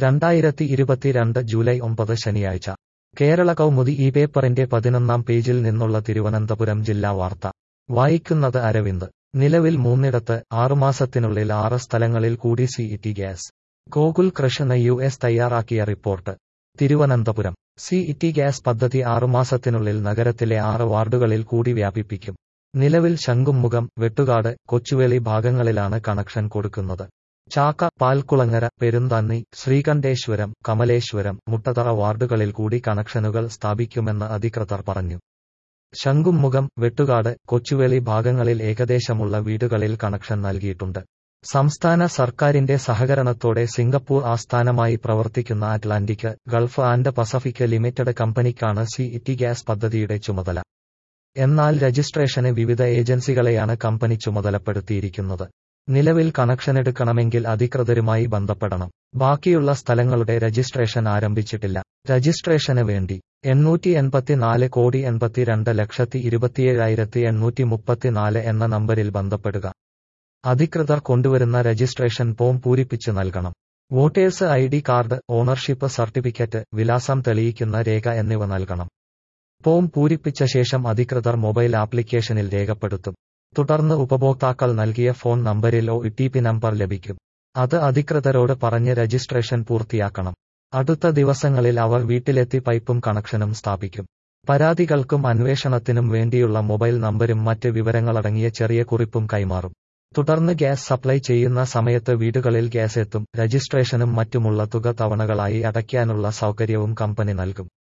രണ്ടായിരത്തി ഇരുപത്തിരണ്ട് ജൂലൈ ഒമ്പത് ശനിയാഴ്ച കേരള കൗമുദി ഈ പേപ്പറിന്റെ പതിനൊന്നാം പേജിൽ നിന്നുള്ള തിരുവനന്തപുരം ജില്ലാ വാർത്ത വായിക്കുന്നത് അരവിന്ദ് നിലവിൽ മൂന്നിടത്ത് ആറുമാസത്തിനുള്ളിൽ ആറ് സ്ഥലങ്ങളിൽ കൂടി city gas Gokul Krishna U S തയ്യാറാക്കിയ റിപ്പോർട്ട് തിരുവനന്തപുരം സിഇടി ഗ്യാസ് പദ്ധതി ആറുമാസത്തിനുള്ളിൽ നഗരത്തിലെ ആറ് വാർഡുകളിൽ കൂടി വ്യാപിപ്പിക്കും നിലവിൽ ശംഖുമുഖം വെട്ടുകാട് കൊച്ചുവേളി ഭാഗങ്ങളിലാണ് കണക്ഷൻ കൊടുക്കുന്നത് ചാക്ക പാൽക്കുളങ്ങര പെരുന്താന്നി ശ്രീകണ്ഠേശ്വരം കമലേശ്വരം മുട്ടതറ വാർഡുകളിൽ കൂടി കണക്ഷനുകൾ സ്ഥാപിക്കുമെന്ന് അധികൃതർ പറഞ്ഞു ശംഖുമുഖം വെട്ടുകാട് കൊച്ചുവേളി ഭാഗങ്ങളിൽ ഏകദേശമുള്ള വീടുകളിൽ കണക്ഷൻ നൽകിയിട്ടുണ്ട് സംസ്ഥാന സർക്കാരിന്റെ സഹകരണത്തോടെ സിംഗപ്പൂർ ആസ്ഥാനമായി പ്രവർത്തിക്കുന്ന Atlantic Gulf and Pacific limited കമ്പനിക്കാണ് സിഇടി ഗ്യാസ് പദ്ധതിയുടെ ചുമതല എന്നാൽ രജിസ്ട്രേഷന് വിവിധ ഏജൻസികളെയാണ് കമ്പനി ചുമതലപ്പെടുത്തിയിരിക്കുന്നത് നിലവിൽ കണക്ഷനെടുക്കണമെങ്കിൽ അധികൃതരുമായി ബന്ധപ്പെടണം ബാക്കിയുള്ള സ്ഥലങ്ങളുടെ രജിസ്ട്രേഷൻ ആരംഭിച്ചിട്ടില്ല രജിസ്ട്രേഷന് വേണ്ടി എണ്ണൂറ്റി എൺപത്തിനാല് കോടി എൺപത്തിരണ്ട് ലക്ഷത്തി ഇരുപത്തിയേഴായിരത്തി എണ്ണൂറ്റി മുപ്പത്തിനാല് എന്ന നമ്പരിൽ ബന്ധപ്പെടുക അധികൃതർ കൊണ്ടുവരുന്ന രജിസ്ട്രേഷൻ ഫോം പൂരിപ്പിച്ച് നൽകണം voters I D card ownership certificate വിലാസം തെളിയിക്കുന്ന രേഖ എന്നിവ നൽകണം ഫോം പൂരിപ്പിച്ച ശേഷം അധികൃതർ മൊബൈൽ ആപ്ലിക്കേഷനിൽ രേഖപ്പെടുത്തും തുടർന്ന് ഉപഭോക്താക്കൾ നൽകിയ ഫോൺ നമ്പരിൽ ഒ ടി പി നമ്പർ ലഭിക്കും അത് അധികൃതരോട് പറഞ്ഞ് രജിസ്ട്രേഷൻ പൂർത്തിയാക്കണം അടുത്ത ദിവസങ്ങളിൽ അവർ വീട്ടിലെത്തി പൈപ്പും കണക്ഷനും സ്ഥാപിക്കും പരാതികൾക്കും അന്വേഷണത്തിനും വേണ്ടിയുള്ള മൊബൈൽ നമ്പരും മറ്റ് വിവരങ്ങളടങ്ങിയ ചെറിയ കുറിപ്പും കൈമാറും തുടർന്ന് ഗ്യാസ് സപ്ലൈ ചെയ്യുന്ന സമയത്ത് വീടുകളിൽ ഗ്യാസ് എത്തും രജിസ്ട്രേഷനും മറ്റുമുള്ള തുക തവണകളായി അടയ്ക്കാനുള്ള സൗകര്യവും കമ്പനി നൽകും